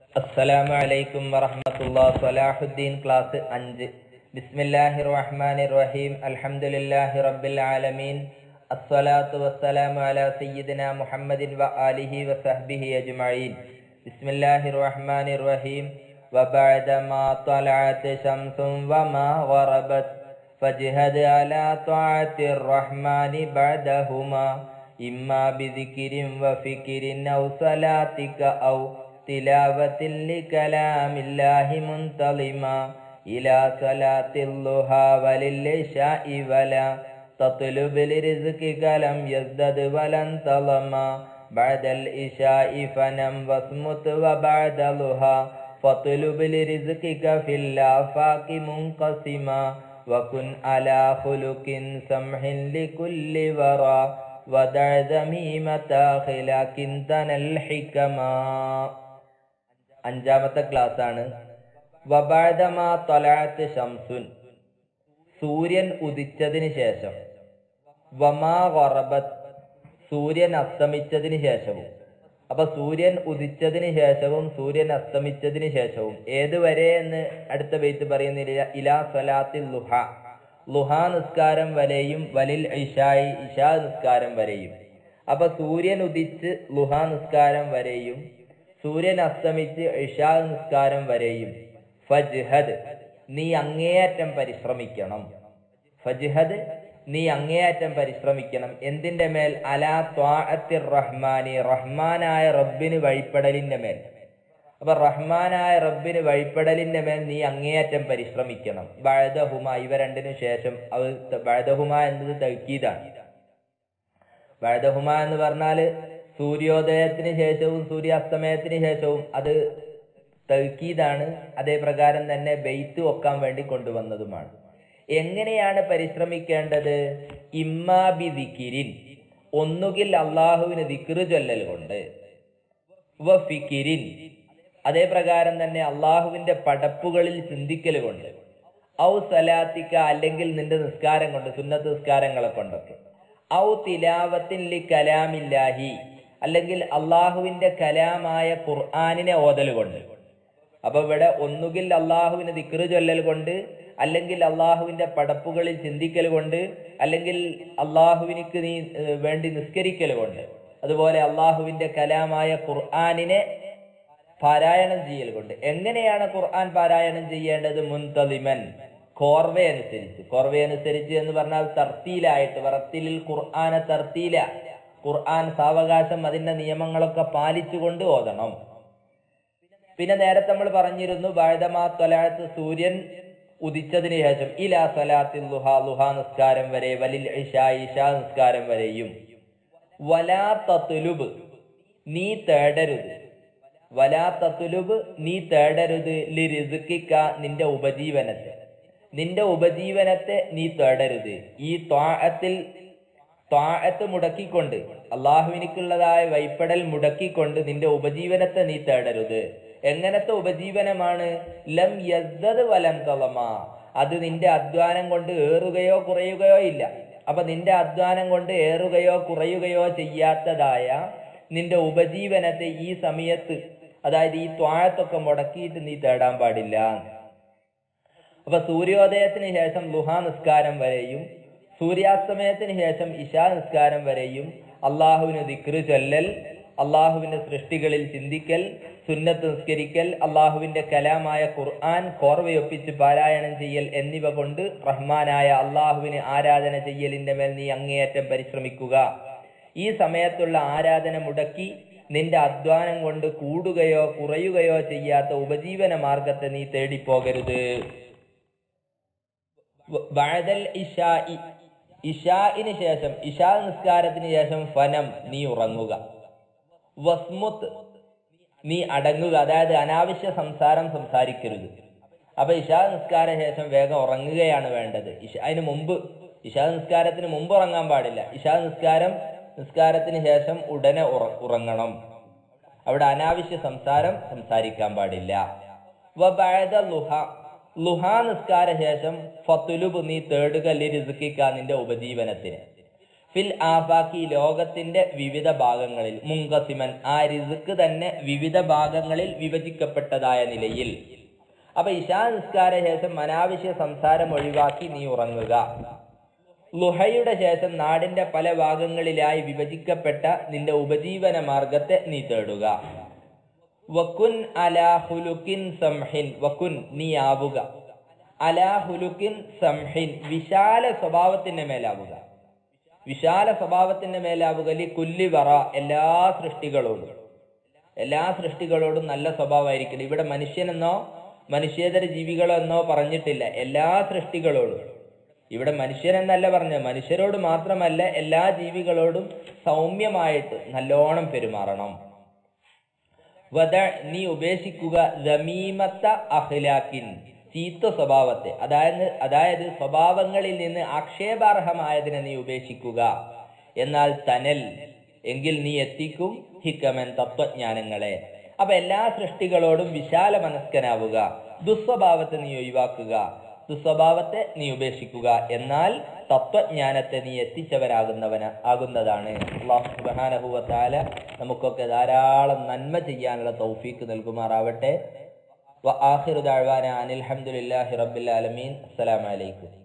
അസ്സലാമു അലൈക്കും വറഹ്മത്തുള്ളാ സ്വലാഹുദ്ദീൻ ക്ലാസ് അഞ്ച് ബിസ്മില്ലാഹിർ റഹ്മാനിർ റഹീം അൽഹംദുലില്ലാഹി റബ്ബിൽ ആലമീൻ അസ്സലാത്തു വസ്സലാമു അലാ സയ്യിദിന മുഹമ്മദിൻ വ ആലിഹി വസഹ്ബിഹി അജ്മഈൻ ബിസ്മില്ലാഹിർ റഹ്മാനിർ റഹീം وبعد ما طلعت شمس وما غربت فاجهد على طاعة الرحمن بعدهما إما بذكر وفكر أو صلاتك أو تلاوة لكلام الله منتظما إلى صلاة الضحى وللعشاء ولا تطلب لرزقك لم يزدد ولا انتظما بعد العشاء فنم واصمت وبعد ضحى فاطلب لرزقك في الآفاق منقسما وكن على خلق سمح لكل ورى ودع ذميمة خلاك تنل الحكما അഞ്ചാമത്തെ ക്ലാസ് ആണ് വബാദമാ തൊലാത്ത് ഷംസുൻ സൂര്യൻ ഉദിച്ചതിന് ശേഷം വമാ വറബത്ത് സൂര്യൻ അസ്തമിച്ചതിന് ശേഷവും അപ്പൊ സൂര്യൻ ഉദിച്ചതിന് ശേഷവും സൂര്യൻ അസ്തമിച്ചതിന് ശേഷവും ഏതുവരെ എന്ന് അടുത്ത ബെയ്ത്ത് പറയുന്നില്ല ഇലാ സ്വലാത്തിൽ ലുഹ ലുഹ നിസ്കാരം വരെയും വലിൽ ഇഷായി ഇഷാ നിസ്കാരം വരെയും അപ്പൊ സൂര്യൻ ഉദിച്ച് ലുഹ നിസ്കാരം വരെയും സൂര്യൻ അസ്തമിച്ച് ഇഷാ നിസ്കാരം വരെയും ഫജ്ഹദ് നീ അങ്ങേയറ്റം പരിശ്രമിക്കണം ഫജ്ഹദ് നീ അങ്ങേയറ്റം പരിശ്രമിക്കണം എന്തിന്റെ മേൽ അലാ ത്വാഅത്തിർ റഹ്മാനി റഹ്മാനായ റബ്ബിന് വഴിപ്പെടലിന്റെ മേൽ അപ്പൊ റഹ്മാനായ റബ്ബിന് വഴിപ്പെടലിന്റെ മേൽ നീ അങ്ങേയറ്റം പരിശ്രമിക്കണം ബഴദഹുമ ഇവ രണ്ടിനു ശേഷം അത് ബഴദഹുമ എന്നത് തൗക്കീദാണ് ബഴദഹുമ എന്ന് പറഞ്ഞാല് സൂര്യോദയത്തിന് ശേഷവും സൂര്യാസ്തമയത്തിന് ശേഷവും അത് തൗക്കീദാണ് അതേ പ്രകാരം തന്നെ ബെയ്ത്ത് ഒക്കാൻ വേണ്ടി കൊണ്ടുവന്നതുമാണ് എങ്ങനെയാണ് പരിശ്രമിക്കേണ്ടത് ഇമ്മാബി ദിക്കിരിൻ ഒന്നുകിൽ അള്ളാഹുവിന് ദിക്റ് ചൊല്ലൽ കൊണ്ട് വ ഫിക്കിരിൻ അതേ പ്രകാരം തന്നെ അള്ളാഹുവിന്റെ പടപ്പുകളിൽ ചിന്തിക്കൽ കൊണ്ട് ഔ സലാത്തിക്ക അല്ലെങ്കിൽ നിന്റെ നിസ്കാരം കൊണ്ട് സുന്നത്ത് നിസ്കാരങ്ങളെ കൊണ്ടൊക്കെ ഔ തിലാവത്തിൻ ലി കലാമില്ലാഹി അല്ലെങ്കിൽ അള്ളാഹുവിന്റെ കലാമായ ഖുർആാനിനെ ഓതൽ കൊണ്ട് അപ്പൊ ഇവിടെ ഒന്നുകിൽ അള്ളാഹുവിന് ദിക്റ് ചൊല്ലൽ കൊണ്ട് അല്ലെങ്കിൽ അള്ളാഹുവിന്റെ പടപ്പുകളിൽ ചിന്തിക്കൽ കൊണ്ട് അല്ലെങ്കിൽ അള്ളാഹുവിനിക്ക് നീ ഏഹ്, വേണ്ടി നിസ്കരിക്കൽ കൊണ്ട് അതുപോലെ അള്ളാഹുവിന്റെ കലാമായ ഖുർആാനിനെ പാരായണം ചെയ്യൽ കൊണ്ട് എങ്ങനെയാണ് ഖുർആൻ പാരായണം ചെയ്യേണ്ടത് മുൻതലിമൻ കോർവയനുസരിച്ച് കോർവയനുസരിച്ച് എന്ന് പറഞ്ഞാൽ തർത്തീലായിട്ട് വറത്തിലിൽ ഖുർആനെ തർത്തീല ഖുർആൻ സാവകാശം അതിന്റെ നിയമങ്ങളൊക്കെ പാലിച്ചുകൊണ്ട് ഓതണം പിന്നെ നേരത്തെ നമ്മൾ പറഞ്ഞിരുന്നു ബാഴ്ദമാ തൊലാത്ത് സൂര്യൻ ഉദിച്ചതിന് ശേഷം ഇലാ സലാത്തിൽ ലുഹ ലുഹ നിസ്കാരം വരെ വലിൽ ഇഷാ ഇഷാ നിസ്കാരം വരെയും വലാ തത്തുലുബ് നീ തേടരുത് വലാ തത്തുലുബ് നീ തേടരുത് ലി റിസുക്കിക്ക നിന്റെ ഉപജീവനത്തെ നിന്റെ ഉപജീവനത്തെ നീ തേടരുത് ഈ ത്വാഅത്തിൽ ത്വാഅത്ത് മുടക്കിക്കൊണ്ട് അള്ളാഹുവിനിക്കുള്ളതായ വൈപ്പടൽ മുടക്കിക്കൊണ്ട് നിന്റെ ഉപജീവനത്തെ നീ തേടരുത് എങ്ങനത്തെ ഉപജീവനമാണ് ലം യസ്ദത് വലം തളമ അത് നിന്റെ അധ്വാനം കൊണ്ട് ഏറുകയോ കുറയുകയോ ഇല്ല അപ്പൊ നിന്റെ അധ്വാനം കൊണ്ട് ഏറുകയോ കുറയുകയോ ചെയ്യാത്തതായ നിന്റെ ഉപജീവനത്തെ ഈ സമയത്ത് അതായത് ഈ ത്വാഴത്തൊക്കെ മുടക്കിയിട്ട് നീ തേടാൻ പാടില്ല അപ്പൊ സൂര്യോദയത്തിന് ശേഷം ലുഹാ നിസ്കാരം വരെയും സൂര്യാസ്തമയത്തിന് ശേഷം ഇശാ നിസ്കാരം വരെയും അള്ളാഹുവിന് ദിക്റ് ചൊല്ലൽ അള്ളാഹുവിന്റെ സൃഷ്ടികളിൽ ചിന്തിക്കൽ സുന്നത്ത് നിസ്കരിക്കൽ അള്ളാഹുവിന്റെ കലാമായ ഖുർആൻ കോർവയൊപ്പിച്ച് പാരായണം ചെയ്യൽ എന്നിവ കൊണ്ട് റഹ്മാനായ അള്ളാഹുവിന് ആരാധന ചെയ്യലിന്റെ മേൽ നീ അങ്ങേയറ്റം പരിശ്രമിക്കുക ഈ സമയത്തുള്ള ആരാധന മുടക്കി നിന്റെ അധ്വാനം കൊണ്ട് കൂടുകയോ കുറയുകയോ ചെയ്യാത്ത ഉപജീവന മാർഗത്തെ നീ തേടിപ്പോകരുത് വ- ബഅദൽ ഇശാഇ ഇഷാഇന് ശേഷം ഇഷാ നിസ്കാരത്തിന് ശേഷം ഫനം നീ ഉറങ്ങുക വസ്മുത്ത് നീ അടങ്ങുക അതായത് അനാവശ്യ സംസാരം സംസാരിക്കരുത് അപ്പൊ ഇഷാ നിസ്കാര ശേഷം വേഗം ഉറങ്ങുകയാണ് വേണ്ടത് ഇഷ അതിന് മുമ്പ് ഇഷാ നിസ്കാരത്തിന് മുമ്പ് ഉറങ്ങാൻ പാടില്ല ഇഷാ നിസ്കാരം നിസ്കാരത്തിന് ശേഷം ഉടനെ ഉറ- ഉറങ്ങണം അവിടെ അനാവശ്യ സംസാരം സംസാരിക്കാൻ പാടില്ല വബഅദ ലുഹ ലുഹ നിസ്കാര ശേഷം ഫത്തുലുബ് നീ തേടുക ലിരിസുക്കിക്ക നിന്റെ ഉപജീവനത്തിന് ഫിൽ ആഫാക്കി ലോകത്തിന്റെ വിവിധ ഭാഗങ്ങളിൽ മുങ്കസിമൻ ആ റിസ്ക് തന്നെ വിവിധ ഭാഗങ്ങളിൽ വിഭജിക്കപ്പെട്ടതായ നിലയിൽ അപ്പൊ ഇശാ നിസ്കാര ശേഷം അനാവശ്യ സംസാരം ഒഴിവാക്കി നീ ഉറങ്ങുക ലുഹയുടെ ശേഷം നാടിന്റെ പല ഭാഗങ്ങളിലായി വിഭജിക്കപ്പെട്ട നിന്റെ ഉപജീവന മാർഗത്തെ നീ തേടുക വക്കുൻ അലാ ഹുലുക്കിൻ സംഹിൻ വക്കുൻ നീ ആവുക അലാ ഹുലുക്കിൻ സംഹിൻ വിശാല സ്വഭാവത്തിന്റെ മേലാവുക വിശാല സ്വഭാവത്തിന്റെ മേലാവുക ലി കുല്ലി വറ എല്ലാ സൃഷ്ടികളോടും എല്ലാ സൃഷ്ടികളോടും നല്ല സ്വഭാവമായിരിക്കണം ഇവിടെ മനുഷ്യനെന്നോ മനുഷ്യേതര ജീവികളെന്നോ പറഞ്ഞിട്ടില്ല എല്ലാ സൃഷ്ടികളോടും ഇവിടെ മനുഷ്യരെന്നല്ല പറഞ്ഞത് മനുഷ്യരോട് മാത്രമല്ല എല്ലാ ജീവികളോടും സൗമ്യമായിട്ട് നല്ലോണം പെരുമാറണം വദ നീ ഉപേക്ഷിക്കുക ദമീമത്ത അഖ്ലാക്കിൻ ചീത്ത സ്വഭാവത്തെ അതായത് അതായത് സ്വഭാവങ്ങളിൽ നിന്ന് ആക്ഷേപാർഹമായതിനെ നീ ഉപേക്ഷിക്കുക എന്നാൽ തനൽ എങ്കിൽ നീ എത്തിക്കും ഹിക്കമൻ തത്വജ്ഞാനങ്ങളെ അപ്പൊ എല്ലാ സൃഷ്ടികളോടും വിശാല മനസ്കനാവുക ദുസ്വഭാവത്തെ നീ ഒഴിവാക്കുക ദുസ്വഭാവത്തെ നീ ഉപേക്ഷിക്കുക എന്നാൽ തത്വജ്ഞാനത്തെ നീ എത്തിച്ചവരാകുന്നവന ആകുന്നതാണ് അള്ളാഹു സുബാനഹുവത്താല നമുക്കൊക്കെ ധാരാളം നന്മ ചെയ്യാനുള്ള തൗഫീക്ക് നൽകുമാറാവട്ടെ വ ആഖിറു ദഅ്വാന അനിൽ ഹംദുലില്ലാഹി റബ്ബിൽ ആലമീൻ അസ്സലാമു അലൈക്കും